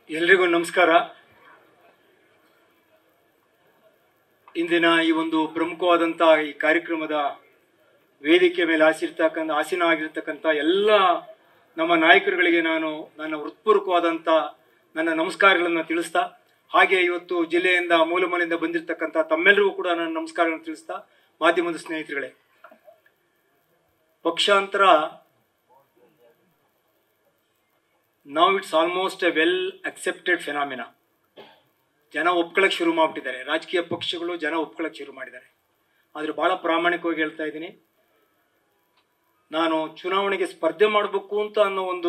ಎಲ್ರಿಗೂ ನಮಸ್ಕಾರ ಇಂದಿನ ಈ ಒಂದು ಪ್ರಮುಖವಾದಂಥ ಈ ಕಾರ್ಯಕ್ರಮದ ವೇದಿಕೆ ಮೇಲೆ ಆಸಿರ್ತಕ್ಕಂಥ ಆಸೀನ ಆಗಿರ್ತಕ್ಕಂಥ ಎಲ್ಲ ನಮ್ಮ ನಾಯಕರುಗಳಿಗೆ ನಾನು ನನ್ನ ಹೃತ್ಪೂರ್ವಕವಾದಂಥ ನನ್ನ ನಮಸ್ಕಾರಗಳನ್ನು ತಿಳಿಸ್ತಾ ಹಾಗೆ ಇವತ್ತು ಜಿಲ್ಲೆಯಿಂದ ಮೂಲ ಮೂಲೆಯಿಂದ ಬಂದಿರತಕ್ಕಂಥ ತಮ್ಮೆಲ್ಲರಿಗೂ ಕೂಡ ನನ್ನ ನಮಸ್ಕಾರಗಳನ್ನು ತಿಳಿಸ್ತಾ ಮಾಧ್ಯಮದ ಸ್ನೇಹಿತರುಗಳೇ ಪಕ್ಷಾಂತರ now it's almost a well accepted phenomena ಜನ ಒಪ್ಕೊಳಕ್ ಶುರು ಮಾಡಿಬಿಟ್ಟಿದ್ದಾರೆ ರಾಜಕೀಯ ಪಕ್ಷಗಳು ಜನ ಒಪ್ಕೊಳಕ್ ಶುರು ಮಾಡಿದ್ದಾರೆ ಆದರೆ ಬಹಳ ಪ್ರಾಮಾಣಿಕವಾಗಿ ಹೇಳ್ತಾ ಇದ್ದೀನಿ ನಾನು ಚುನಾವಣೆಗೆ ಸ್ಪರ್ಧೆ ಮಾಡಬೇಕು ಅಂತ ಅನ್ನೋ ಒಂದು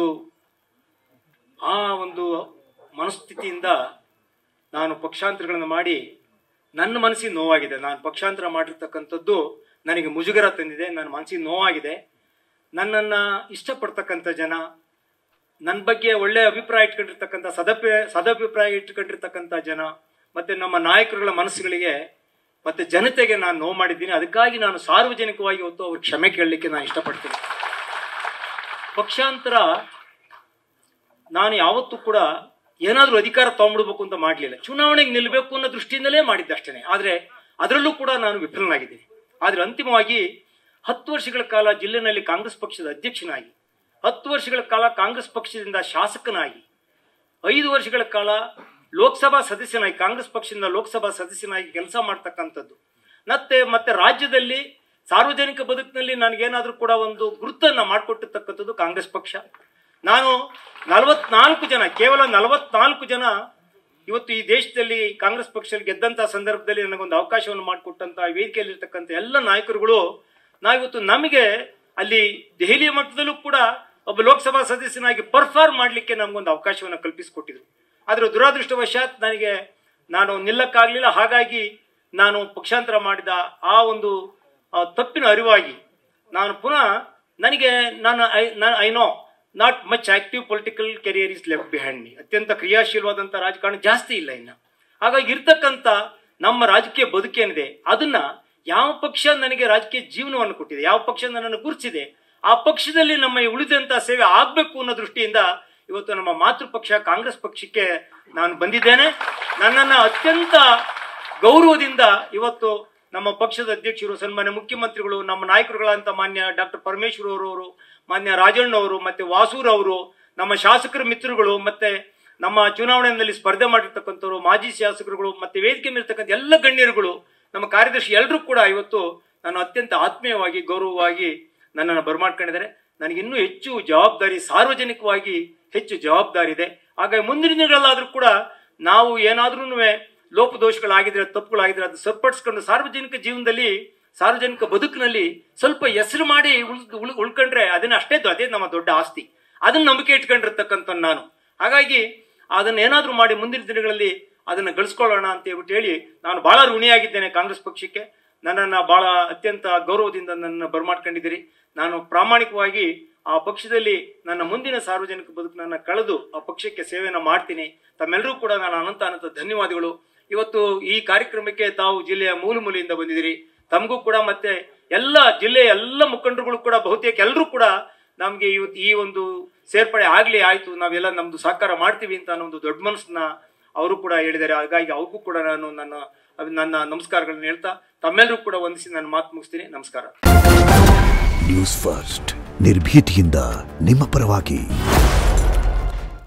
ಆ ಒಂದು ಮನಸ್ಥಿತಿಯಿಂದ ನಾನು ಪಕ್ಷಾಂತರಗಳನ್ನು ಮಾಡಿ ನನ್ನ ಮನಸ್ಸಿಗೆ ನೋವಾಗಿದೆ ನಾನು ಪಕ್ಷಾಂತರ ಮಾಡಿರ್ತಕ್ಕಂಥದ್ದು ನನಗೆ ಮುಜುಗರ ತಂದಿದೆ ನನ್ನ ಮನಸ್ಸಿಗೆ ನೋವಾಗಿದೆ ನನ್ನನ್ನು ಇಷ್ಟಪಡ್ತಕ್ಕಂಥ ಜನ ನನ್ನ ಬಗ್ಗೆ ಒಳ್ಳೆ ಅಭಿಪ್ರಾಯ ಇಟ್ಕೊಂಡಿರ್ತಕ್ಕಂಥ ಸದಪಿ ಸದಭಿಪ್ರಾಯ ಇಟ್ಕೊಂಡಿರ್ತಕ್ಕಂಥ ಜನ ಮತ್ತೆ ನಮ್ಮ ನಾಯಕರುಗಳ ಮನಸ್ಸುಗಳಿಗೆ ಮತ್ತೆ ಜನತೆಗೆ ನಾನು ನೋವು ಮಾಡಿದ್ದೀನಿ ಅದಕ್ಕಾಗಿ ನಾನು ಸಾರ್ವಜನಿಕವಾಗಿ ಇವತ್ತು ಅವ್ರ ಕ್ಷಮೆ ಕೇಳಲಿಕ್ಕೆ ನಾನು ಇಷ್ಟಪಡ್ತೀನಿ ಪಕ್ಷಾಂತರ ನಾನು ಯಾವತ್ತೂ ಕೂಡ ಏನಾದರೂ ಅಧಿಕಾರ ತಗೊಂಡ್ಬಿಡ್ಬೇಕು ಅಂತ ಮಾಡಲಿಲ್ಲ ಚುನಾವಣೆಗೆ ನಿಲ್ಲಬೇಕು ಅನ್ನೋ ದೃಷ್ಟಿಯಿಂದಲೇ ಮಾಡಿದ್ದೆ ಅಷ್ಟೇ ಆದರೆ ಅದರಲ್ಲೂ ಕೂಡ ನಾನು ವಿಫಲನಾಗಿದ್ದೀನಿ ಆದರೆ ಅಂತಿಮವಾಗಿ ಹತ್ತು ವರ್ಷಗಳ ಕಾಲ ಜಿಲ್ಲೆನಲ್ಲಿ ಕಾಂಗ್ರೆಸ್ ಪಕ್ಷದ ಅಧ್ಯಕ್ಷನಾಗಿ ಹತ್ತು ವರ್ಷಗಳ ಕಾಲ ಕಾಂಗ್ರೆಸ್ ಪಕ್ಷದಿಂದ ಶಾಸಕನಾಗಿ ಐದು ವರ್ಷಗಳ ಕಾಲ ಲೋಕಸಭಾ ಸದಸ್ಯನಾಗಿ ಕಾಂಗ್ರೆಸ್ ಪಕ್ಷದಿಂದ ಲೋಕಸಭಾ ಸದಸ್ಯನಾಗಿ ಕೆಲಸ ಮಾಡ್ತಕ್ಕಂಥದ್ದು ಮತ್ತೆ ಮತ್ತೆ ರಾಜ್ಯದಲ್ಲಿ ಸಾರ್ವಜನಿಕ ಬದುಕಿನಲ್ಲಿ ನನಗೇನಾದರೂ ಕೂಡ ಒಂದು ಗುರುತನ್ನ ಮಾಡಿಕೊಟ್ಟಿರ್ತಕ್ಕಂಥದ್ದು ಕಾಂಗ್ರೆಸ್ ಪಕ್ಷ ನಾನು ನಲವತ್ನಾಲ್ಕು ಜನ ಕೇವಲ ನಲವತ್ನಾಲ್ಕು ಜನ ಇವತ್ತು ಈ ದೇಶದಲ್ಲಿ ಕಾಂಗ್ರೆಸ್ ಪಕ್ಷದಲ್ಲಿ ಗೆದ್ದಂತ ಸಂದರ್ಭದಲ್ಲಿ ನನಗೊಂದು ಅವಕಾಶವನ್ನು ಮಾಡಿಕೊಟ್ಟಂತ ವೇದಿಕೆಯಲ್ಲಿರ್ತಕ್ಕಂಥ ಎಲ್ಲ ನಾಯಕರುಗಳು ನಾವಿವತ್ತು ನಮಗೆ ಅಲ್ಲಿ ದೆಹಲಿಯ ಮಟ್ಟದಲ್ಲೂ ಕೂಡ ಒಬ್ಬ ಲೋಕಸಭಾ ಸದಸ್ಯನಾಗಿ ಪರ್ಫಾರ್ಮ್ ಮಾಡಲಿಕ್ಕೆ ನಮಗೊಂದು ಅವಕಾಶವನ್ನು ಕಲ್ಪಿಸಿಕೊಟ್ಟಿದ್ರು ಆದರೆ ದುರಾದೃಷ್ಟವಶಾತ್ ನನಗೆ ನಾನು ನಿಲ್ಲಕ್ಕಾಗಲಿಲ್ಲ ಹಾಗಾಗಿ ನಾನು ಪಕ್ಷಾಂತರ ಮಾಡಿದ ಆ ಒಂದು ಆ, ತಪ್ಪಿನ ಅರಿವಾಗಿ ನಾನು ಪುನಃ ನನಗೆ ನಾನು ಐ ನಾನು I no not much active political career is left behind me ಅತ್ಯಂತ ಕ್ರಿಯಾಶೀಲವಾದಂಥ ರಾಜಕಾರಣ ಜಾಸ್ತಿ ಇಲ್ಲ ಇನ್ನು ಹಾಗಾಗಿ ಇರ್ತಕ್ಕಂಥ ನಮ್ಮ ರಾಜಕೀಯ ಬದುಕೇನಿದೆ ಅದನ್ನ ಯಾವ ಪಕ್ಷ ನನಗೆ ರಾಜಕೀಯ ಜೀವನವನ್ನು ಕೊಟ್ಟಿದೆ ಯಾವ ಪಕ್ಷ ನನ್ನನ್ನು ಗುರುತಿಸಿದೆ ಆ ಪಕ್ಷದಲ್ಲಿ ನಮ್ಮ ಈ ಉಳಿದಂತ ಸೇವೆ ಆಗ್ಬೇಕು ಅನ್ನೋ ದೃಷ್ಟಿಯಿಂದ ಇವತ್ತು ನಮ್ಮ ಮಾತೃ ಪಕ್ಷ ಕಾಂಗ್ರೆಸ್ ಪಕ್ಷಕ್ಕೆ ನಾನು ಬಂದಿದ್ದೇನೆ ನನ್ನನ್ನು ಅತ್ಯಂತ ಗೌರವದಿಂದ ಇವತ್ತು ನಮ್ಮ ಪಕ್ಷದ ಅಧ್ಯಕ್ಷರು ಸನ್ಮಾನ್ಯ ಮುಖ್ಯಮಂತ್ರಿಗಳು ನಮ್ಮ ನಾಯಕರುಗಳಂತ ಮಾನ್ಯ ಡಾಕ್ಟರ್ ಪರಮೇಶ್ವರ್ ಅವರವರು ಮಾನ್ಯ ರಾಜಣ್ಣ ಅವರು ಮತ್ತೆ ವಾಸೂರ್ ಅವರು ನಮ್ಮ ಶಾಸಕರ ಮಿತ್ರಗಳು ಮತ್ತೆ ನಮ್ಮ ಚುನಾವಣೆಯಲ್ಲಿ ಸ್ಪರ್ಧೆ ಮಾಡಿರ್ತಕ್ಕಂಥವ್ರು ಮಾಜಿ ಶಾಸಕರುಗಳು ಮತ್ತೆ ವೇದಿಕೆ ಮೇಲಿರ್ತಕ್ಕಂಥ ಎಲ್ಲ ಗಣ್ಯರುಗಳು ನಮ್ಮ ಕಾರ್ಯದರ್ಶಿ ಎಲ್ಲರೂ ಕೂಡ ಇವತ್ತು ನಾನು ಅತ್ಯಂತ ಆತ್ಮೀಯವಾಗಿ ಗೌರವವಾಗಿ ನನ್ನನ್ನು ಬರಮಾಡ್ಕೊಂಡಿದ್ದಾರೆ ನನಗೆ ಇನ್ನೂ ಹೆಚ್ಚು ಜವಾಬ್ದಾರಿ ಸಾರ್ವಜನಿಕವಾಗಿ ಹೆಚ್ಚು ಜವಾಬ್ದಾರಿ ಇದೆ ಹಾಗಾಗಿ ಮುಂದಿನ ದಿನಗಳಲ್ಲಾದ್ರೂ ಕೂಡ ನಾವು ಏನಾದ್ರೂ ಲೋಪದೋಷಗಳಾಗಿದ್ರೆ ತಪ್ಪುಗಳಾಗಿದ್ರೆ ಅದು ಸರಿಪಡಿಸ್ಕೊಂಡು ಸಾರ್ವಜನಿಕ ಜೀವನದಲ್ಲಿ ಸಾರ್ವಜನಿಕ ಬದುಕಿನಲ್ಲಿ ಸ್ವಲ್ಪ ಹೆಸರು ಮಾಡಿ ಉಳ್- ಉಳ್- ಉಳ್ಕೊಂಡ್ರೆ ಅದನ್ನ ಅಷ್ಟೇ ದೊ- ಅದೇ ನಮ್ಮ ದೊಡ್ಡ ಆಸ್ತಿ ಅದನ್ನ ನಂಬಿಕೆ ಇಟ್ಕೊಂಡಿರ್ತಕ್ಕಂಥ ನಾನು ಹಾಗಾಗಿ ಅದನ್ನ ಏನಾದ್ರೂ ಮಾಡಿ ಮುಂದಿನ ದಿನಗಳಲ್ಲಿ ಅದನ್ನ ಗಳಿಸ್ಕೊಳ್ಳೋಣ ಅಂತ ಹೇಳ್ಬಿಟ್ಟು ಹೇಳಿ ನಾನು ಬಹಳ ಋಣಿಯಾಗಿದ್ದೇನೆ ಕಾಂಗ್ರೆಸ್ ಪಕ್ಷಕ್ಕೆ ನನ್ನನ್ನು ಬಹಳ ಅತ್ಯಂತ ಗೌರವದಿಂದ ನನ್ನ ಬರಮಾಡ್ಕೊಂಡಿದ್ದೀರಿ ನಾನು ಪ್ರಾಮಾಣಿಕವಾಗಿ ಆ ಪಕ್ಷದಲ್ಲಿ ನನ್ನ ಮುಂದಿನ ಸಾರ್ವಜನಿಕ ಬದುಕನ್ನ ಕಳೆದು ಆ ಪಕ್ಷಕ್ಕೆ ಸೇವೆಯನ್ನು ಮಾಡ್ತೀನಿ ತಮ್ಮೆಲ್ಲರೂ ಕೂಡ ನಾನು ಅನಂತ ಅನಂತ ಧನ್ಯವಾದಗಳು ಇವತ್ತು ಈ ಕಾರ್ಯಕ್ರಮಕ್ಕೆ ತಾವು ಜಿಲ್ಲೆಯ ಮೂಲ ಮೂಲೆಯಿಂದ ಬಂದಿದ್ದೀರಿ ತಮಗೂ ಕೂಡ ಮತ್ತೆ ಎಲ್ಲ ಜಿಲ್ಲೆಯ ಎಲ್ಲ ಮುಖಂಡರುಗಳು ಕೂಡ ಬಹುತೇಕ ಎಲ್ಲರೂ ಕೂಡ ನಮಗೆ ಇವತ್ತು ಈ ಒಂದು ಸೇರ್ಪಡೆ ಆಗ್ಲಿ ಆಯ್ತು ನಾವೆಲ್ಲ ನಮ್ದು ಸಹಕಾರ ಮಾಡ್ತೀವಿ ಅಂತ ಅನ್ನೋ ಒಂದು ದೊಡ್ಡ ಮನಸ್ಸನ್ನ ಅವರು ಕೂಡ ಹೇಳಿದ್ದಾರೆ ಹಾಗಾಗಿ ಅವ್ರಿಗೂ ಕೂಡ ನಾನು ನನ್ನ ನನ್ನ ನಮಸ್ಕಾರಗಳನ್ನ ಹೇಳ್ತಾ ತಮ್ಮೆಲ್ಲರೂ ಕೂಡ ವಂದಿಸಿ ನನ್ನ ಮಾತು ಮುಗಿಸ್ತೀನಿ ನಮಸ್ಕಾರ ನ್ಯೂಸ್ ಫಸ್ಟ್ ನಿರ್ಭೀತಿಯಿಂದ ನಿಮ್ಮ ಪರವಾಗಿ